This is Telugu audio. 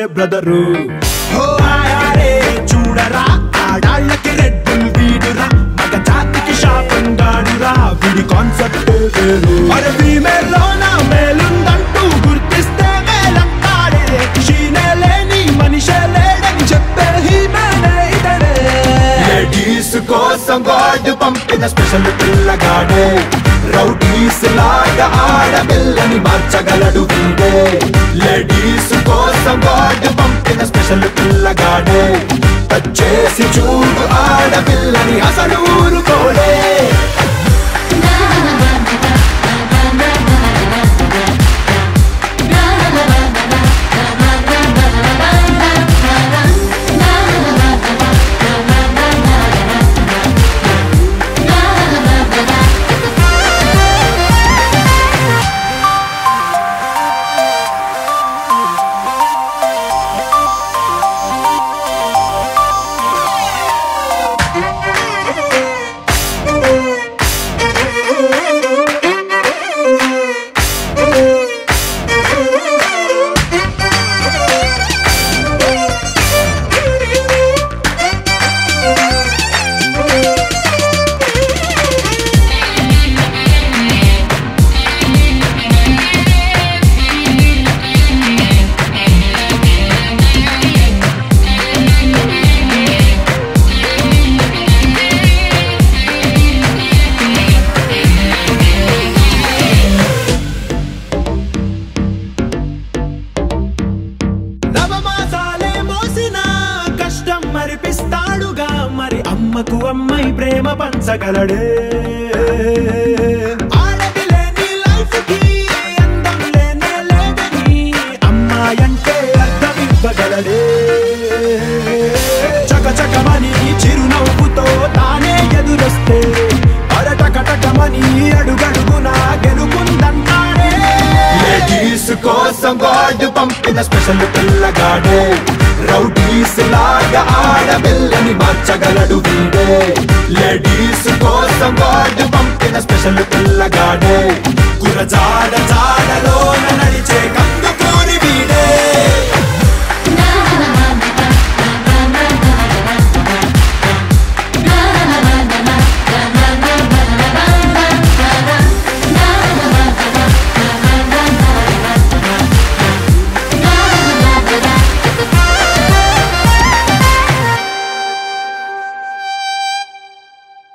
బ్రదరు హో ఆయారే చూడరా ఆడాళ్ళకి రెడ్ బుల్ వీడురా మగ జాతికి శాపంగాడురా వీడి కాన్సెప్ట్ వేరు మరి ఫీమేల్ లోన మేలుందంటూ గుర్తిస్తే మేలంటాడే షీనే లేని మనిషే లేడని చెప్పే హీమేనే ఇతడే లేడీస్ కోసం గాడ్ పంపిన స్పెషల్ పిల్లగాడే రౌడీస్ లాగా ఆడపిల్లని మార్చగలడు వీడే లేడీస్ కోసం గాడ్ పంపిన స్పెషల్ పిల్లగాడే టచ్ చేసి చూడు ఆడపిల్లని అసలు ఊరుకోలే నవమాసాలే మోసిన కష్టం మరిపిస్తాడుగా మరి అమ్మకు అమ్మాయి ప్రేమ పంచగలడే ఆడది లేని లైఫ్ కి అందం లేనే లేదని అమ్మాయంటే అర్థం ఇవ్వగలడే చకచకమని చిరునవ్వుతో తానే ఎదురొస్తే అరటకటకమని అడుగడుగునా గెలుపుందన్నాడే లేడీస్ కోసం గాడ్ పంపిన స్పెషల్ పిల్లగాడే రౌడీస్ లాగా ఆడపిల్లని మార్చగలడు వీడే లేడీస్ కోసం గాడ్ పంపిన స్పెషల్ పిల్లగాడే కురజాడ